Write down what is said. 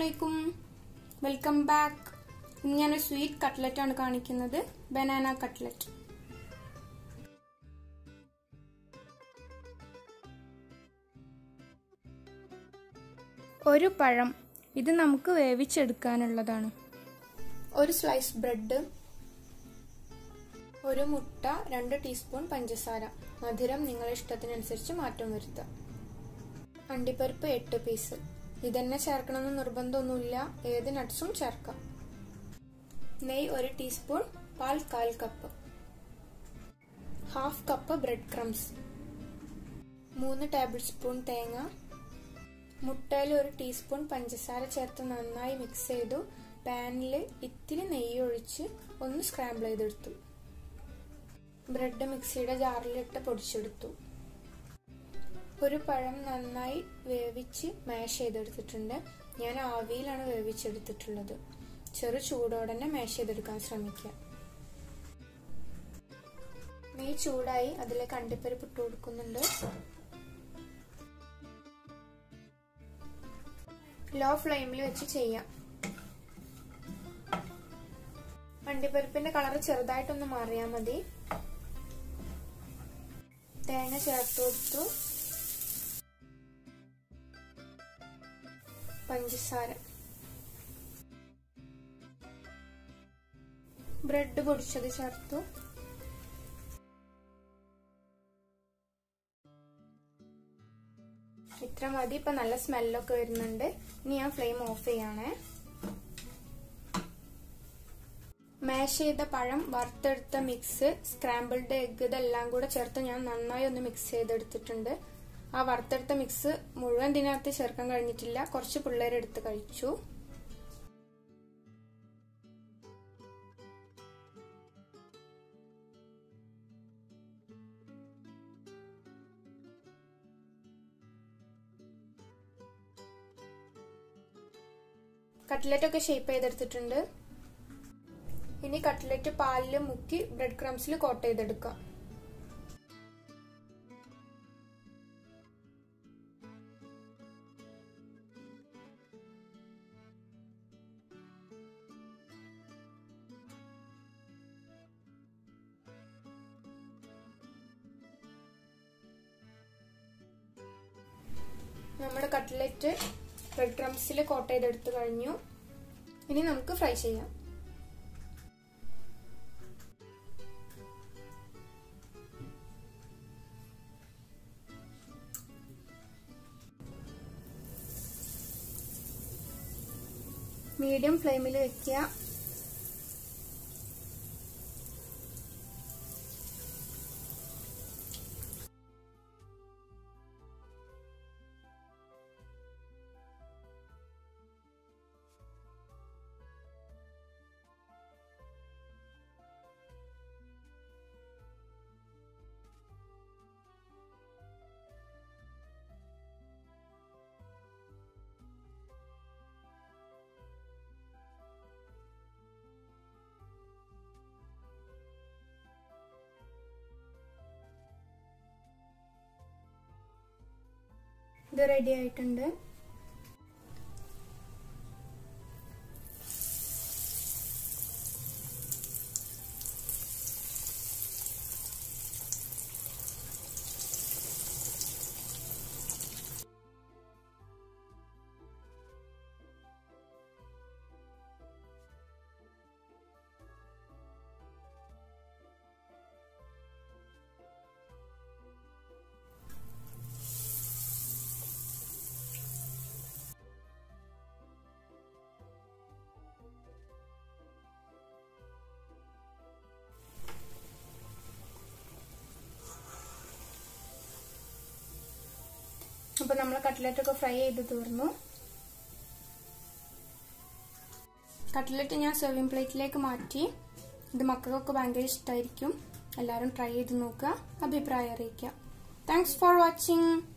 അലൈക്കും welcome back ഇന്ന് ഞാനൊരു സ്വീറ്റ് കട്ട്ലറ്റ് ആണ് കാണിക്കുന്നത് ബനാന കട്ട്ലറ്റ് ഒരു പഴം ഇത് നമുക്ക് വേവിച്ചെടുക്കാനുള്ളതാണ് ഒരു സ്ലൈസ് ബ്രെഡ് ഒരു മുട്ട രണ്ട് ടീസ്പൂൺ പഞ്ചസാര മധുരം നിങ്ങളുടെ ഇഷ്ടത്തിനനുസരിച്ച് മാറ്റം വരുത്താം അണ്ടിപ്പരിപ്പ് എട്ട് പീസ് ഇതന്നെ ചേർക്കണമെന്ന് നിർബന്ധമൊന്നുമില്ല ഏത് നട്ട്സും ചേർക്കാം നെയ്യ് ഒരു ടീസ്പൂൺ പാൽ കാൽ cup half cup bread crumbs മൂന്ന് ടേബിൾ സ്പൂൺ തേങ്ങ മുട്ടയിൽ ഒരു ടീസ്പൂൺ പഞ്ചസാര ചേർത്ത് നന്നായി മിക്സ് ചെയ്തു പാനിൽ ഇത്തിരി നെയ്യ് ഒഴിച്ച് ഒന്ന് സ്ക്രാമ്പിൾ ചെയ്തെടുത്തു ബ്രെഡ് മിക്സിയുടെ ജാറിലിട്ട് പൊടിച്ചെടുത്തു ഒരു പഴം നന്നായി വേവിച്ച് മാഷ് ചെയ്തെടുത്തിട്ടുണ്ട് ഞാൻ ആവിയിലാണ് വേവിച്ചെടുത്തിട്ടുള്ളത് ചെറു ചൂടോടെ തന്നെ മാഷ് ചെയ്തെടുക്കാൻ ശ്രമിക്കുക നെയ്യ് ചൂടായി അതിലേക്ക് അണ്ടിപ്പരിപ്പ് ഇട്ട് കൊടുക്കുന്നുണ്ട് ലോ ഫ്ലെയിമിൽ വെച്ച് ചെയ്യാം അണ്ടിപ്പരിപ്പിന്റെ കളർ ചെറുതായിട്ടൊന്ന് മാറിയാൽ മതി തേങ്ങ ചേർത്ത് കൊടുത്തു പഞ്ചസാര ബ്രെഡ് പൊടിച്ചത് ചേർത്തു ഇത്ര മതി ഇപ്പൊ നല്ല സ്മെല്ലൊക്കെ വരുന്നുണ്ട് ഇനി ഞാൻ ഫ്ലെയിം ഓഫ് ചെയ്യണേ മാഷ് ചെയ്ത പഴം വറുത്തെടുത്ത മിക്സ് സ്ക്രാമ്പിൾഡ് എഗ് ഇതെല്ലാം കൂടെ ചേർത്ത് ഞാൻ നന്നായി ഒന്ന് മിക്സ് ചെയ്തെടുത്തിട്ടുണ്ട് ആ വറുത്തെടുത്ത മിക്സ് മുഴുവൻ ഇതിനകത്ത് ചേർക്കാൻ കഴിഞ്ഞിട്ടില്ല കുറച്ച് പിള്ളേരെടുത്ത് കഴിച്ചു കട്ട്ലറ്റ് ഒക്കെ ഷേപ്പ് ചെയ്തെടുത്തിട്ടുണ്ട് ഇനി കട്ട്ലറ്റ് പാലിൽ മുക്കി ബ്രെഡ് ക്രംസിൽ കോട്ട് ചെയ്തെടുക്കാം നമ്മുടെ കട്ട്ലറ്റ് ബ്രെഡ് ക്രംസിൽ കോട്ട് ചെയ്തെടുത്ത് കഴിഞ്ഞു ഇനി നമുക്ക് ഫ്രൈ ചെയ്യാം മീഡിയം ഫ്ലെയിമിൽ വെക്കുക ഇത് റെഡി ആയിട്ടുണ്ട് അപ്പൊ നമ്മൾ കട്ട്ലറ്റ് ഒക്കെ ഫ്രൈ ചെയ്ത് തീർന്നു കട്ട്ലറ്റ് ഞാൻ സെർവിങ് പ്ലേറ്റിലേക്ക് മാറ്റി ഇത് മക്കൾക്കൊക്കെ ഭയങ്കര ഇഷ്ടമായിരിക്കും എല്ലാവരും ട്രൈ ചെയ്ത് നോക്കുക അഭിപ്രായം അറിയിക്കുക താങ്ക്സ് ഫോർ വാച്ചിങ്